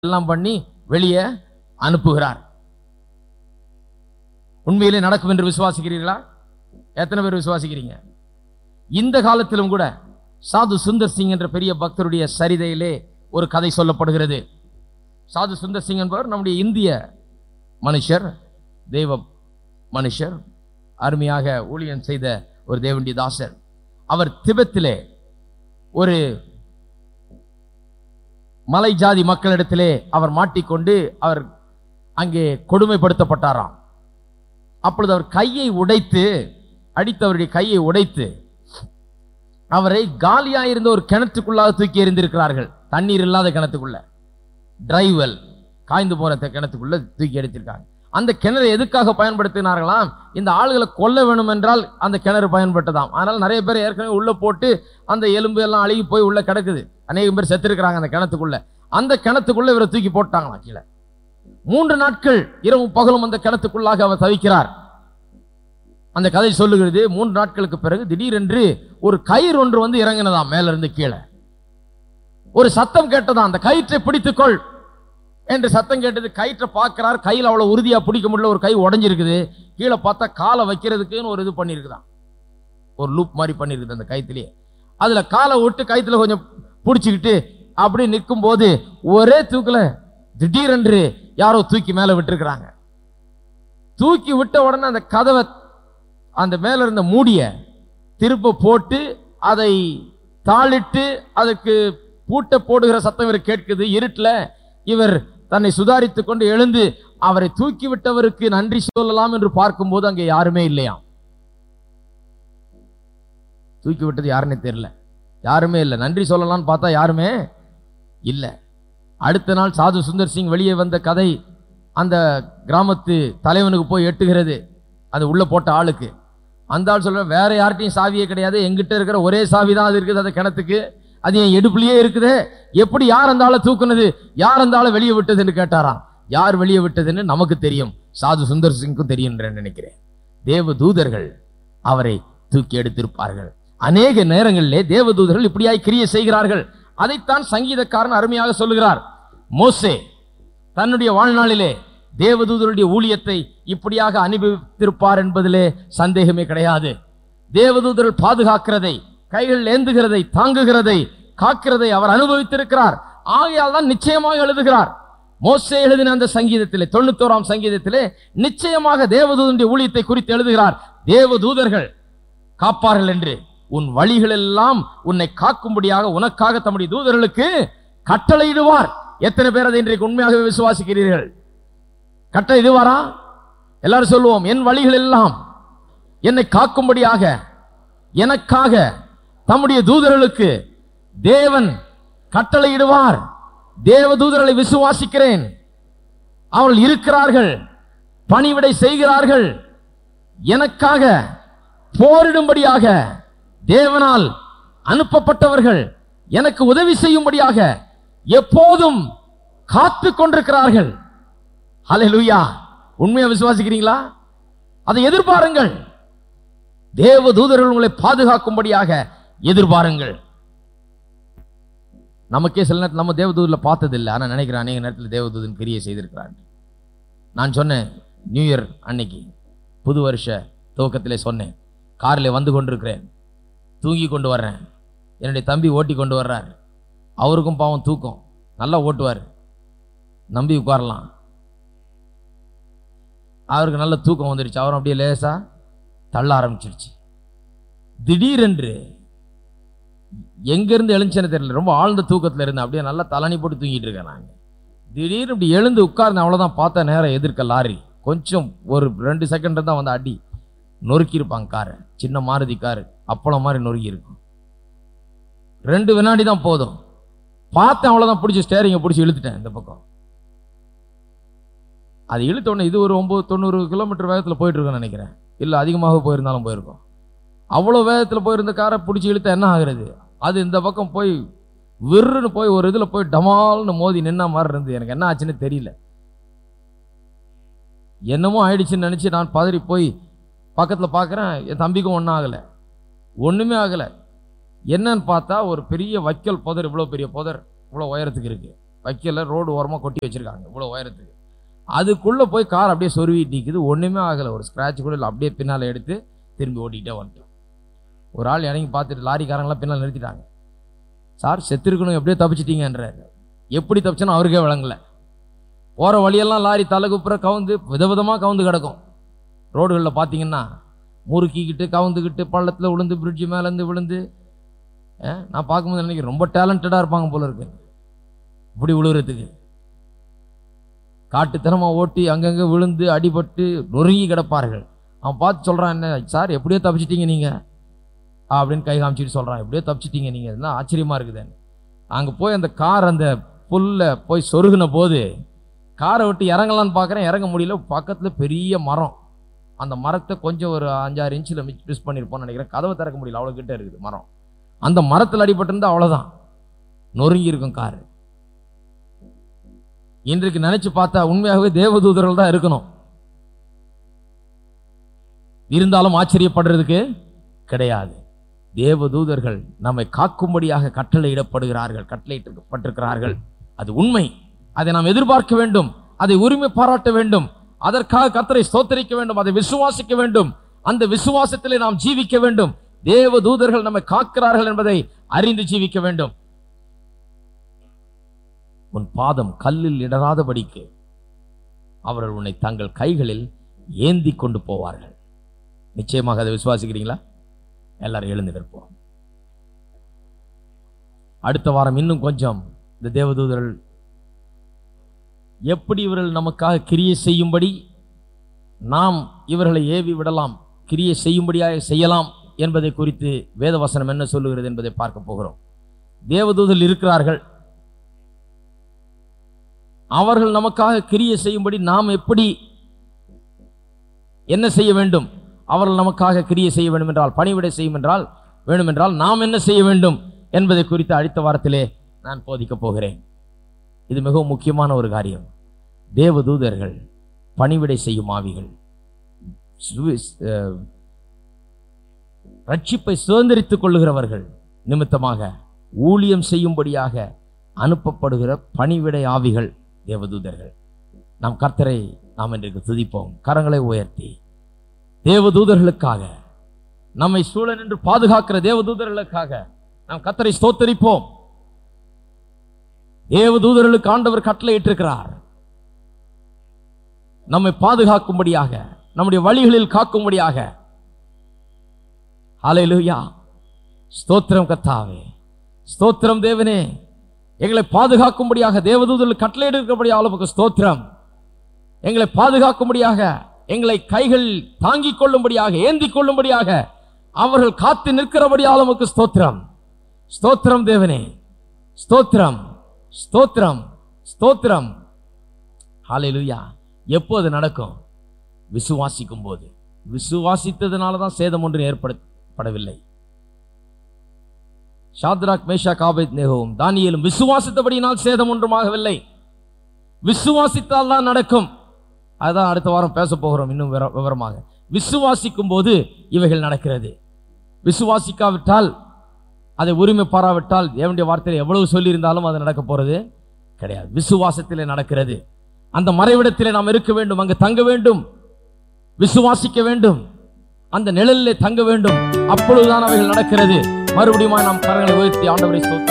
எல்லாம் பண்ணி வெளியே அனுப்புகிறார் உண்மையிலே நடக்கும் என்று விசுவாசிக்கிறீர்களா எத்தனை பேர் விசுவாசிக்கிறீங்க இந்த காலத்திலும் கூட சாது சுந்தர் சிங் என்ற பெரிய பக்தருடைய சரிதையிலே ஒரு கதை சொல்லப்படுகிறது சாது சுந்தர் சிங் என்பவர் நம்முடைய இந்திய மனுஷர் தெய்வ மனுஷர் அருமையாக ஊழியம் செய்த ஒரு தேவண்டி தாசர் அவர் திபெத்திலே ஒரு மலை ஜாதி மக்களிடத்திலே அவர் மாட்டிக்கொண்டு அவர் அங்கே கொடுமைப்படுத்தப்பட்டாராம் அப்பொழுது அவர் கையை உடைத்து அடித்தவருடைய கையை உடைத்து அவரை காலியா இருந்த ஒரு கிணற்றுக்குள்ளாக தூக்கி எறிந்திருக்கிறார்கள் தண்ணீர் இல்லாத கிணத்துக்குள்ள டிரைவல் காய்ந்து போன த- கிணத்துக்குள்ள தூக்கி எடுத்திருக்காங்க அந்த கிணறு எதுக்காக பயன்படுத்தினார்களாம் இந்த ஆளுகளை கொல்ல வேணும் என்றால் அந்த கிணறு பயன்பட்டதாம் அதனால நிறைய பேர் ஏற்கனவே உள்ள போட்டு அந்த எலும்பு எல்லாம் அழுகி போய் உள்ள கிடக்குது அநேகம் பேர் செத்துருக்கிறாங்க அந்த கிணத்துக்குள்ள அந்த கிணத்துக்குள்ள இவரை தூக்கி போட்டாங்களாம் கீழே மூன்று நாட்கள் இரவும் பகலும் அந்த கிணத்துக்குள்ளாக அவர் தவிக்கிறார் அந்த கதை சொல்லுகிறது மூன்று நாட்களுக்கு பிறகு திடீரென்று ஒரு கயிறு ஒன்று வந்து இறங்கினதாம் மேல இருந்து கீழே ஒரு சத்தம் கேட்டதாம் அந்த கயிற்றை பிடித்துக்கொள் என்று சத்தம் கேட்டது கயிற்றை பார்க்கிறார் கையில் அவ்வளவு உறுதியா பிடிக்க முடியல ஒரு கை உடைஞ்சிருக்குது கீழே பார்த்தா காலை வைக்கிறதுக்குன்னு ஒரு இது பண்ணியிருக்குதாம் ஒரு லூப் மாதிரி பண்ணியிருக்குது அந்த கயிற்றுலயே அதுல காலை விட்டு கயித்துல கொஞ்சம் பிடிச்சிக்கிட்டு அப்படி நிற்கும் போது ஒரே தூக்குல திடீரென்று யாரோ தூக்கி மேல விட்டுருக்கிறாங்க தூக்கி விட்ட உடனே அந்த கதவை அந்த மேல இருந்த மூடிய திருப்ப போட்டு அதை தாளிட்டு அதுக்கு பூட்ட போடுகிற சத்தம் இவர் கேட்குது இருட்டில் இவர் தன்னை சுதாரித்துக் கொண்டு எழுந்து அவரை தூக்கி விட்டவருக்கு நன்றி சொல்லலாம் என்று பார்க்கும்போது அங்கே யாருமே இல்லையாம் தூக்கி விட்டது யாருன்னே தெரியல யாருமே இல்லை நன்றி சொல்லலாம்னு பார்த்தா யாருமே இல்லை அடுத்த நாள் சாது சுந்தர் சிங் வெளியே வந்த கதை அந்த கிராமத்து தலைவனுக்கு போய் எட்டுகிறது அது உள்ள போட்ட ஆளுக்கு அந்த ஆள் சொல்ற வேற யார்கிட்டயும் சாவியே கிடையாது எங்கிட்ட இருக்கிற ஒரே சாவி தான் அது இருக்குது அந்த கிணத்துக்கு அது என் எடுப்புலயே இருக்குது எப்படி யார் அந்த ஆளை தூக்குனது யார் அந்த ஆளை வெளியே விட்டதுன்னு கேட்டாராம் யார் வெளியே விட்டதுன்னு நமக்கு தெரியும் சாது சுந்தர் சிங்க்கும் தெரியும் என்று நினைக்கிறேன் தேவ தூதர்கள் அவரை தூக்கி எடுத்திருப்பார்கள் அநேக நேரங்களிலே தேவதூதர்கள் இப்படியாய் கிரியை செய்கிறார்கள் அதைத்தான் சங்கீதக்காரன் அருமையாக சொல்லுகிறார் மோசே தன்னுடைய வாழ்நாளிலே தேவதூதருடைய ஊழியத்தை இப்படியாக அனுபவித்திருப்பார் என்பதிலே சந்தேகமே கிடையாது தேவதூதர்கள் பாதுகாக்கிறதை கைகள் ஏந்துகிறதை தாங்குகிறதை காக்கிறதை அவர் அனுபவித்திருக்கிறார் ஆகையால் தான் நிச்சயமாக எழுதுகிறார் மோசே எழுதின அந்த சங்கீதத்திலே தொண்ணூத்தோராம் சங்கீதத்திலே நிச்சயமாக தேவதூதனுடைய ஊழியத்தை குறித்து எழுதுகிறார் தேவதூதர்கள் காப்பார்கள் என்று உன் வழிகளெல்லாம் உன்னை காக்கும்படியாக உனக்காக தம்முடைய தூதர்களுக்கு கட்டளையிடுவார் எத்தனை பேர் அதை இன்றைக்கு உண்மையாகவே விசுவாசிக்கிறீர்கள் கட்டளை இதுவாரா எல்லாரும் சொல்லுவோம் என் வழிகள் எல்லாம் என்னை காக்கும்படியாக எனக்காக தம்முடைய தூதர்களுக்கு தேவன் கட்டளையிடுவார் தேவ தூதர்களை விசுவாசிக்கிறேன் அவர்கள் இருக்கிறார்கள் பணிவிடை செய்கிறார்கள் எனக்காக போரிடும்படியாக தேவனால் அனுப்பப்பட்டவர்கள் எனக்கு உதவி செய்யும்படியாக எப்போதும் காத்து கொண்டிருக்கிறார்கள் ஹalleluya உண்மையா விசுவாசிக்கிறீங்களா அதை எதிர்பாருங்கள் தேவ தூதர்கள் உங்களை பாதுகாக்கும்படியாக எதிர்பாருங்கள் நமக்கே சில நேரத்தில் நம்ம தேவதூதர்ல பார்த்ததில்லை ஆனா நினைக்கிறேன் அநேக நேரத்தில் தேவதூதன் கிரியை செய்திருக்கிறான் நான் சொன்னேன் நியூ இயர் அன்னைக்கு புது வருஷ துவக்கத்திலே சொன்னேன் காரில் வந்து கொண்டிருக்கிறேன் தூங்கி கொண்டு வர்றேன் என்னுடைய தம்பி ஓட்டி கொண்டு வர்றார் அவருக்கும் பாவம் தூக்கம் நல்லா ஓட்டுவார் நம்பி உட்காரலாம் அவருக்கு நல்ல தூக்கம் வந்துருச்சு அவரும் அப்படியே லேசா தள்ள ஆரம்பிச்சிருச்சு திடீரென்று எங்கேருந்து எழுந்துச்சேன்னு தெரியல ரொம்ப ஆழ்ந்த தூக்கத்தில் இருந்தேன் அப்படியே நல்லா தலனி போட்டு தூங்கிட்டு இருக்கேன் நாங்கள் திடீர்னு இப்படி எழுந்து உட்கார்ந்து அவ்வளோதான் பார்த்த நேரம் எதிர்க்க லாரி கொஞ்சம் ஒரு ரெண்டு செகண்ட் தான் வந்து அடி நொறுக்கியிருப்பாங்க காரை சின்ன மாருதி காரு அப்பளம் மாதிரி நொறுக்கி இருக்கும் ரெண்டு வினாடி தான் போதும் பார்த்தேன் அவ்வளோதான் பிடிச்சி ஸ்டேரிங்கை பிடிச்சி இழுத்துட்டேன் இந்த பக்கம் அது இழுத்த உடனே இது ஒரு ஒம்பது தொண்ணூறு கிலோமீட்டர் வேகத்தில் போயிட்டு இருக்கேன்னு நினைக்கிறேன் இல்லை அதிகமாக போயிருந்தாலும் போயிருக்கோம் அவ்வளோ வேகத்தில் போயிருந்த காரை பிடிச்சி இழுத்தா என்ன ஆகுறது அது இந்த பக்கம் போய் விருன்னு போய் ஒரு இதில் போய் டமால்னு மோதி நின்ன மாதிரி இருந்தது எனக்கு என்ன ஆச்சுன்னு தெரியல என்னமோ ஆயிடுச்சுன்னு நினச்சி நான் பதறி போய் பக்கத்தில் பார்க்குறேன் என் தம்பிக்கும் ஒன்றும் ஆகலை ஒன்றுமே ஆகலை என்னன்னு பார்த்தா ஒரு பெரிய வைக்கல் புதர் இவ்வளோ பெரிய புதர் இவ்வளோ உயரத்துக்கு இருக்கு வைக்கல ரோடு ஓரமாக கொட்டி வச்சிருக்காங்க இவ்வளோ உயரத்துக்கு அதுக்குள்ளே போய் கார் அப்படியே சொருவிட்டு நிற்குது ஒன்றுமே ஆகலை ஒரு ஸ்க்ராட்ச் கூட இல்லை அப்படியே பின்னால் எடுத்து திரும்பி ஓட்டிகிட்டே வந்துட்டோம் ஒரு ஆள் இறங்கி பார்த்துட்டு லாரிக்காரங்களாம் பின்னால் நிறுத்திட்டாங்க சார் செத்துருக்கணும் எப்படியோ தப்பிச்சிட்டீங்கன்றாரு எப்படி தப்பிச்சோன்னு அவருக்கே விளங்கல போகிற வழியெல்லாம் லாரி தலைகுப்புற கவுந்து விதவிதமாக கவுந்து கிடக்கும் ரோடுகளில் பார்த்தீங்கன்னா முறுக்கிக்கிட்டு கவுந்துக்கிட்டு பள்ளத்தில் விழுந்து பிரிட்ஜு மேலேருந்து விழுந்து அஹ், நான் பார்க்கும்போது நினைக்கிறேன் ரொம்ப டேலண்டடாக இருப்பாங்க போல இருக்கு இப்படி விழுகிறதுக்கு காட்டுத்தனமாக ஓட்டி அங்கங்கே விழுந்து அடிபட்டு நொறுங்கி கிடப்பார்கள் அவன் பார்த்து சொல்கிறான் என்ன சார் எப்படியோ தப்பிச்சிட்டீங்க நீங்கள் அப்படின்னு கை காமிச்சிட்டு சொல்கிறான் எப்படியோ தப்பிச்சிட்டீங்க நீங்கள் இதெல்லாம் ஆச்சரியமாக இருக்குது அங்கே போய் அந்த கார் அந்த புல்ல போய் சொருகின போது காரை விட்டு இறங்கலான்னு பார்க்குறேன் இறங்க முடியல பக்கத்தில் பெரிய மரம் அந்த மரத்தை கொஞ்சம் ஒரு அஞ்சாறு இன்ச்சில் மிஸ் மிஸ் பண்ணியிருப்போம்னு நினைக்கிறேன் கதவை திறக்க முடியல அவ்வளோ கிட்ட இருக்குது மரம் அந்த மரத்தில் அடிபட்டிருந்தா அவ்வளோதான் நொறுங்கி இருக்கும் கார் இன்றைக்கு நினைச்சு பார்த்தா உண்மையாகவே தேவதூதர்கள் தான் இருக்கணும் இருந்தாலும் ஆச்சரியப்படுறதுக்கு கிடையாது தேவதூதர்கள் நம்மை காக்கும்படியாக கட்டளையிடப்படுகிறார்கள் கட்டளையிடப்பட்டிருக்கிறார்கள் அது உண்மை அதை நாம் எதிர்பார்க்க வேண்டும் அதை உரிமை பாராட்ட வேண்டும் அதற்காக கத்தரை ஸ்தோத்தரிக்க வேண்டும் அதை விசுவாசிக்க வேண்டும் அந்த விசுவாசத்திலே நாம் ஜீவிக்க வேண்டும் தேவ தூதர்கள் நம்மை காக்கிறார்கள் என்பதை அறிந்து ஜீவிக்க வேண்டும் உன் பாதம் கல்லில் இடராதபடிக்கு அவர்கள் உன்னை தங்கள் கைகளில் ஏந்தி கொண்டு போவார்கள் நிச்சயமாக அதை விசுவாசிக்கிறீங்களா எல்லாரும் எழுந்து நிற்போம் அடுத்த வாரம் இன்னும் கொஞ்சம் இந்த தேவதூதர்கள் எப்படி இவர்கள் நமக்காக கிரியை செய்யும்படி நாம் இவர்களை ஏவி விடலாம் கிரியை செய்யும்படியாக செய்யலாம் என்பதை குறித்து வேதவசனம் என்ன சொல்லுகிறது என்பதை பார்க்க போகிறோம் தேவதூதர்கள் இருக்கிறார்கள் அவர்கள் நமக்காக கிரியை செய்யும்படி நாம் எப்படி என்ன செய்ய வேண்டும் அவர்கள் நமக்காக கிரியை செய்ய வேண்டும் என்றால் பணிவிடை செய்யும் என்றால் வேண்டும் என்றால் நாம் என்ன செய்ய வேண்டும் என்பதை குறித்து அடுத்த வாரத்திலே நான் போதிக்கப் போகிறேன் இது மிகவும் முக்கியமான ஒரு காரியம் தேவதூதர்கள் பணிவிடை செய்யும் ஆவிகள் சுவி- அஹ், ரட்சிப்பை சுதந்திரித்துக் கொள்ளுகிறவர்கள் நிமித்தமாக ஊழியம் செய்யும்படியாக அனுப்பப்படுகிற பணிவிடை ஆவிகள் தேவதூதர்கள் நாம் கர்த்தரை நாம் இன்றைக்கு துதிப்போம் கரங்களை உயர்த்தி தேவதூதர்களுக்காக நம்மை சூழ நின்று பாதுகாக்கிற தேவதூதர்களுக்காக நாம் கர்த்தரை ஸ்தோத்தரிப்போம் தேவதூதர்களுக்கு ஆண்டவர் கட்டளையிட்டிருக்கிறார் நம்மை பாதுகாக்கும்படியாக நம்முடைய வழிகளில் காக்கும்படியாக ஹalleluya ஸ்தோத்திரம் கர்த்தாவே ஸ்தோத்திரம் தேவனே எங்களை பாதுகாக்கும்படியாக தேவதூதர்கள் கட்டளையிட்டிருக்கிறபடியாக உமக்கு ஸ்தோத்திரம் எங்களை பாதுகாக்கும்படியாக எங்களை கைகள் தாங்கிக் கொள்ளும்படியாக ஏந்திக் கொள்ளும்படியாக அவர்கள் காத்து நிற்கிறபடியால் உமக்கு ஸ்தோத்திரம் ஸ்தோத்திரம் தேவனே ஸ்தோத்திரம் ஸ்தோத்திரம் ஸ்தோத்திரம் ஹalleluya எப்போது நடக்கும் விசுவாசிக்கும் போது விசுவாசித்ததுனால தான் சேதம் ஒன்று ஏற்படப்படவில்லை ஷாத்ராக் மேஷா காபேத் நேகவும் தானியேலும் விசுவாசித்தபடியினால் சேதம் ஒன்றுமாகவில்லை விசுவாசித்தால் தான் நடக்கும் அதுதான் அடுத்த வாரம் பேச போகிறோம் இன்னும் விவர- விவரமாக விசுவாசிக்கும் போது இவைகள் நடக்கிறது விசுவாசிக்காவிட்டால் அதை உரிமை பாராவிட்டால் தேவனுடைய வார்த்தையில் எவ்வளவு சொல்லியிருந்தாலும் அது நடக்க போறது கிடையாது விசுவாசத்திலே நடக்கிறது அந்த மறைவிடத்திலே நாம் இருக்க வேண்டும் அங்கு தங்க வேண்டும் விசுவாசிக்க வேண்டும் அந்த நிழலிலே தங்க வேண்டும் அப்பொழுதுதான் அவைகள் நடக்கிறது மறுபடியும் நாம் கரங்களை உயர்த்தி ஆண்டவரை ஸ்தோத்திரம்